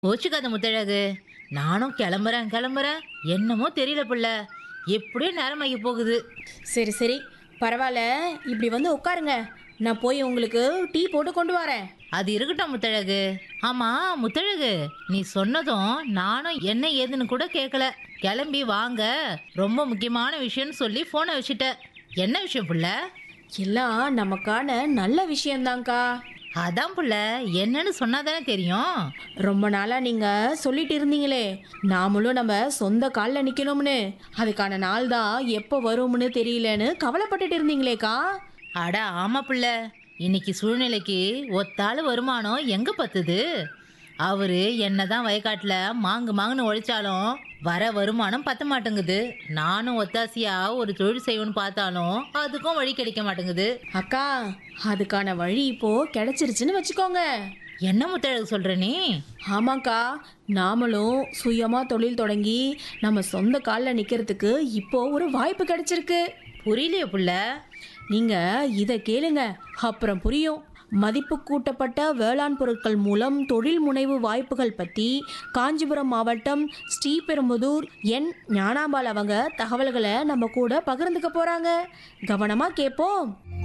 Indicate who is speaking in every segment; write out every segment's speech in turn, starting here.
Speaker 1: கோச்சுக்காத முத்தழகு நானும் கிளம்புறேன் கிளம்புறேன் என்னமோ தெரியல புள்ள எப்படியும் நேரமாகி போகுது
Speaker 2: சரி சரி பரவாயில்ல இப்படி வந்து உட்காருங்க நான் போய் உங்களுக்கு டீ போட்டு கொண்டு வரேன்
Speaker 1: அது இருக்கட்டும் முத்தழகு ஆமா முத்தழகு நீ சொன்னதும் நானும் என்ன ஏதுன்னு கூட கேட்கல கிளம்பி வாங்க ரொம்ப முக்கியமான விஷயம்னு சொல்லி போனை வச்சுட்ட என்ன விஷயம் புள்ள
Speaker 2: எல்லாம் நமக்கான நல்ல விஷயம்தாங்க்கா
Speaker 1: அதான் புள்ள என்னன்னு சொன்னாதானே தெரியும்
Speaker 2: ரொம்ப நாளா நீங்க சொல்லிட்டு இருந்தீங்களே நாமளும் நம்ம சொந்த காலில் நிக்கணும்னு அதுக்கான நாள் தான் எப்போ வரும்னு தெரியலன்னு கவலைப்பட்டுட்டு இருந்தீங்களேக்கா
Speaker 1: அட ஆமா புள்ள இன்னைக்கு சூழ்நிலைக்கு ஒத்தாள் வருமானம் எங்க பத்துது அவரு என்னதான் வயக்காட்டுல மாங்கு மாங்குன்னு உழைச்சாலும் வர வருமானம் பத்த மாட்டேங்குது நானும் ஒத்தாசியா ஒரு தொழில் செய்வேன்னு பார்த்தாலும் அதுக்கும் வழி கிடைக்க மாட்டேங்குது
Speaker 2: அக்கா அதுக்கான வழி இப்போ கிடைச்சிருச்சுன்னு வச்சுக்கோங்க
Speaker 1: என்ன முத்தழகு சொல்ற நீ
Speaker 2: ஆமாக்கா நாமளும் சுயமா தொழில் தொடங்கி நம்ம சொந்த காலில் நிக்கிறதுக்கு இப்போ ஒரு வாய்ப்பு கிடைச்சிருக்கு
Speaker 1: புரியலையே புள்ள
Speaker 2: நீங்க இதை கேளுங்க அப்புறம் புரியும் மதிப்பு கூட்டப்பட்ட வேளாண் பொருட்கள் மூலம் தொழில் முனைவு வாய்ப்புகள் பற்றி காஞ்சிபுரம் மாவட்டம் ஸ்ரீபெரும்புதூர் என் ஞானாம்பாள் அவங்க தகவல்களை நம்ம கூட பகிர்ந்துக்க போறாங்க கவனமா கேட்போம்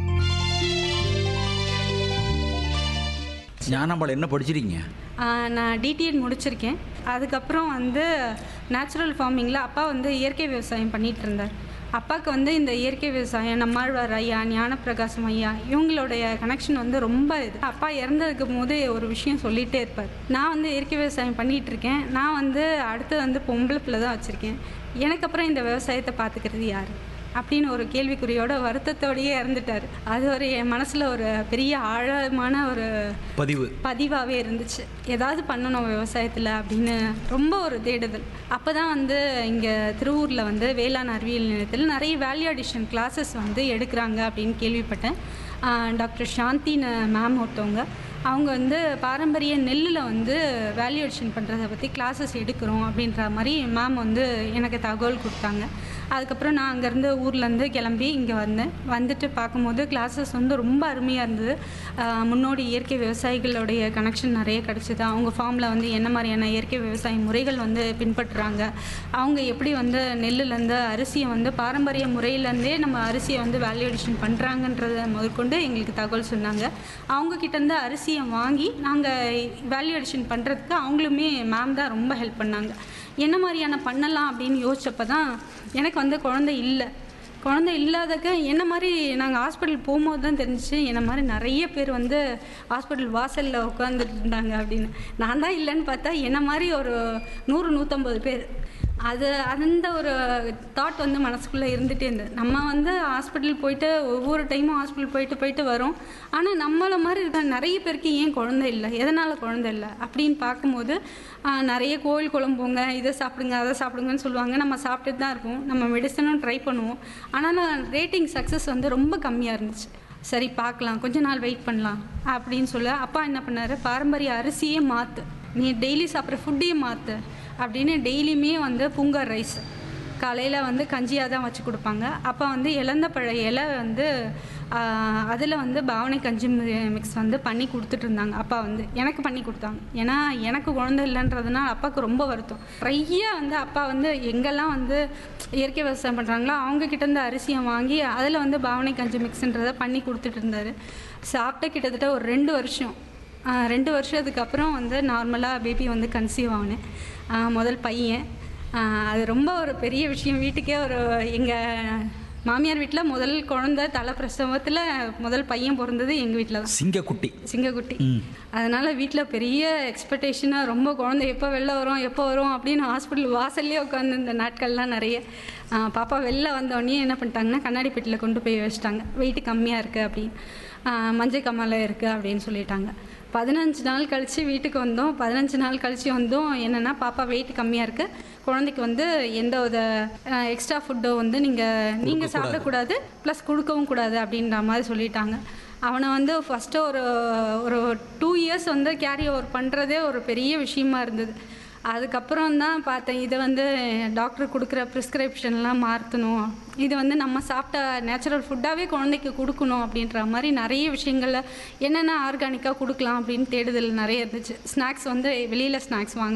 Speaker 3: ஞானாம்பாள் என்ன படிச்சிருக்கீங்க
Speaker 4: ஆ, நான் டிடிஎட் முடிச்சிருக்கேன் அதுக்கப்புறம் வந்து நேச்சுரல் ஃபார்மிங்கில் அப்பா வந்து இயற்கை விவசாயம் பண்ணிட்டு இருந்தார் அப்பாவுக்கு வந்து இந்த இயற்கை விவசாயம் நம்மாழ்வார் ஐயா ஞானப்பிரகாசம் ஐயா இவங்களுடைய கனெக்ஷன் வந்து ரொம்ப இது அப்பா இறந்ததுக்கு போது ஒரு விஷயம் சொல்லிகிட்டே இருப்பார் நான் வந்து இயற்கை விவசாயம் பண்ணிகிட்டு இருக்கேன் நான் வந்து அடுத்து வந்து பொம்பளை பிள்ளை தான் வச்சுருக்கேன் எனக்கு அப்புறம் இந்த விவசாயத்தை பார்த்துக்கிறது யார் அப்படின்னு ஒரு கேள்விக்குறியோட வருத்தத்தோடயே இறந்துட்டார் அது ஒரு என் மனசில் ஒரு பெரிய ஆழமான ஒரு
Speaker 3: பதிவு
Speaker 4: பதிவாகவே இருந்துச்சு ஏதாவது பண்ணணும் விவசாயத்தில் அப்படின்னு ரொம்ப ஒரு தேடுதல் அப்போ தான் வந்து இங்கே திருவூரில் வந்து வேளாண் அறிவியல் நிலையத்தில் நிறைய வேல்யூ அடிஷன் கிளாஸஸ் வந்து எடுக்கிறாங்க அப்படின்னு கேள்விப்பட்டேன் ஆஹ் டாக்டர் சாந்தின்னு மேம் ஒருத்தவங்க அவங்க வந்து பாரம்பரிய நெல்லில் வந்து வேல்யூ அடிஷன் பண்ணுறதை பற்றி கிளாஸஸ் எடுக்கிறோம் அப்படின்ற மாதிரி மேம் வந்து எனக்கு தகவல் கொடுத்தாங்க அதுக்கப்புறம் நான் அங்கேருந்து ஊர்லேருந்து கிளம்பி இங்கே வந்தேன் வந்துட்டு பார்க்கும்போது கிளாஸஸ் வந்து ரொம்ப அருமையாக இருந்தது ஆஹ் முன்னோடி இயற்கை விவசாயிகளுடைய கனெக்ஷன் நிறைய கிடச்சிது அவங்க ஃபார்மில் வந்து என்ன மாதிரியான இயற்கை விவசாய முறைகள் வந்து பின்பற்றுறாங்க அவங்க எப்படி வந்து நெல்லுலேருந்து அரிசியை வந்து பாரம்பரிய முறையிலேருந்தே நம்ம அரிசியை வந்து வேல்யூ அடிஷன் பண்ணுறாங்கன்றத முதற்கொண்டு எங்களுக்கு தகவல் சொன்னாங்க அவங்க கிட்டேருந்து அரிசியை வாங்கி நாங்கள் வேல்யூ அடிஷன் பண்ணுறதுக்கு அவங்களுமே மேம் தான் ரொம்ப ஹெல்ப் பண்ணாங்க என்ன மாதிரியான பண்ணலாம் அப்படின்னு யோசிச்சப்ப தான் எனக்கு வந்து குழந்தை இல்லை குழந்தை இல்லாதக்க என்ன மாதிரி நாங்கள் ஹாஸ்பிட்டல் போகும்போது தான் தெரிஞ்சிச்சு என்ன மாதிரி நிறைய பேர் வந்து ஹாஸ்பிட்டல் வாசலில் உட்காந்துட்டு இருந்தாங்க அப்படின்னு நான் தான் இல்லைன்னு பார்த்தா என்ன மாதிரி ஒரு நூறு நூற்றம்பது பேர் அது அந்த ஒரு தாட் வந்து மனசுக்குள்ளே இருந்துகிட்டே இருந்தது நம்ம வந்து ஹாஸ்பிட்டல் போயிட்டு ஒவ்வொரு டைமும் ஹாஸ்பிட்டல் போயிட்டு போயிட்டு வரோம் ஆனால் நம்மளை மாதிரி இருக்க நிறைய பேருக்கு ஏன் குழந்தை இல்லை எதனால் குழந்தை இல்லை அப்படின்னு பார்க்கும்போது ஆஹ், நிறைய கோவில் குழம்புங்க இதை சாப்பிடுங்க அதை சாப்பிடுங்கன்னு சொல்லுவாங்க நம்ம சாப்பிட்டுட்டு தான் இருப்போம் நம்ம மெடிசனும் ட்ரை பண்ணுவோம் ஆனால் ரேட்டிங் சக்ஸஸ் வந்து ரொம்ப கம்மியாக இருந்துச்சு சரி பார்க்கலாம் கொஞ்ச நாள் வெயிட் பண்ணலாம் அப்படின்னு சொல்ல அப்பா என்ன பண்ணார் பாரம்பரிய அரிசியே மாற்று நீ டெய்லி சாப்பிட்ற ஃபுட்டையே மாற்று அப்படின்னு டெய்லியுமே வந்து புங்கர் ரைஸ் காலையில் வந்து கஞ்சியாக தான் வச்சு கொடுப்பாங்க அப்போ வந்து இழந்த பழ இலை வந்து அதில் வந்து பாவனை கஞ்சி மிக்ஸ் வந்து பண்ணி கொடுத்துட்டு இருந்தாங்க அப்பா வந்து எனக்கு பண்ணி கொடுத்தாங்க ஏன்னா எனக்கு குழந்தை இல்லைன்றதுனால அப்பாவுக்கு ரொம்ப வருத்தம் நிறைய வந்து அப்பா வந்து எங்கெல்லாம் வந்து இயற்கை விவசாயம் பண்ணுறாங்களோ அவங்க கிட்டேருந்து அரிசியை வாங்கி அதில் வந்து பாவனை கஞ்சி மிக்ஸ்ன்றதை பண்ணி கொடுத்துட்டு இருந்தார் சாப்பிட்ட கிட்டத்தட்ட ஒரு ரெண்டு வருஷம் ஆஹ் ரெண்டு வருஷத்துக்கு அப்புறம் வந்து நார்மலாக பேபி வந்து கன்சீவ் ஆனேன் ஆஹ் முதல் பையன் ஆஹ் அது ரொம்ப ஒரு பெரிய விஷயம் வீட்டுக்கே ஒரு எங்கள் மாமியார் வீட்டில் முதல் குழந்தை தலை பிரசவத்தில் முதல் பையன் பிறந்தது எங்கள் வீட்டில் தான்
Speaker 3: சிங்கக்குட்டி
Speaker 4: சிங்கக்குட்டி அதனால வீட்டில் பெரிய எக்ஸ்பெக்டேஷனாக ரொம்ப குழந்தை எப்போ வெளில வரும் எப்போ வரும் அப்படின்னு ஹாஸ்பிட்டல் வாசல்லே உட்காந்து இந்த நாட்கள்லாம் நிறைய ஆஹ் பாப்பா வெளில வந்தோடனே என்ன பண்ணிட்டாங்கன்னா கண்ணாடி பெட்டியில் கொண்டு போய் வச்சிட்டாங்க வெயிட் கம்மியாக இருக்குது அப்படின்னு ஆஹ் மஞ்சள் கம்மால இருக்குது அப்படின்னு சொல்லிட்டாங்க பதினஞ்சு நாள் கழித்து வீட்டுக்கு வந்தோம் பதினஞ்சு நாள் கழித்து வந்தோம் என்னென்னா பாப்பா வெயிட் கம்மியாக இருக்குது குழந்தைக்கு வந்து எந்த வித எக்ஸ்ட்ரா ஃபுட்டோ வந்து நீங்கள் நீங்கள் சாப்பிடக்கூடாது ப்ளஸ் கொடுக்கவும் கூடாது அப்படின்ற மாதிரி சொல்லிட்டாங்க அவனை வந்து ஃபஸ்ட்டு ஒரு ஒரு டூ இயர்ஸ் வந்து கேரி ஓவர் பண்ணுறதே ஒரு பெரிய விஷயமா இருந்தது அதுக்கப்புறம் தான் பார்த்தேன் இதை வந்து டாக்டர் கொடுக்குற ப்ரிஸ்கிரிப்ஷன்லாம் மாற்றணும் இது வந்து நம்ம சாப்பிட்ட நேச்சுரல் ஃபுட்டாகவே குழந்தைக்கு கொடுக்கணும் அப்படின்ற மாதிரி நிறைய விஷயங்களில் என்னென்ன ஆர்கானிக்காக கொடுக்கலாம் அப்படின்னு தேடுதல் நிறைய இருந்துச்சு ஸ்நாக்ஸ் வந்து வெளியில் ஸ்நாக்ஸ் வாங்க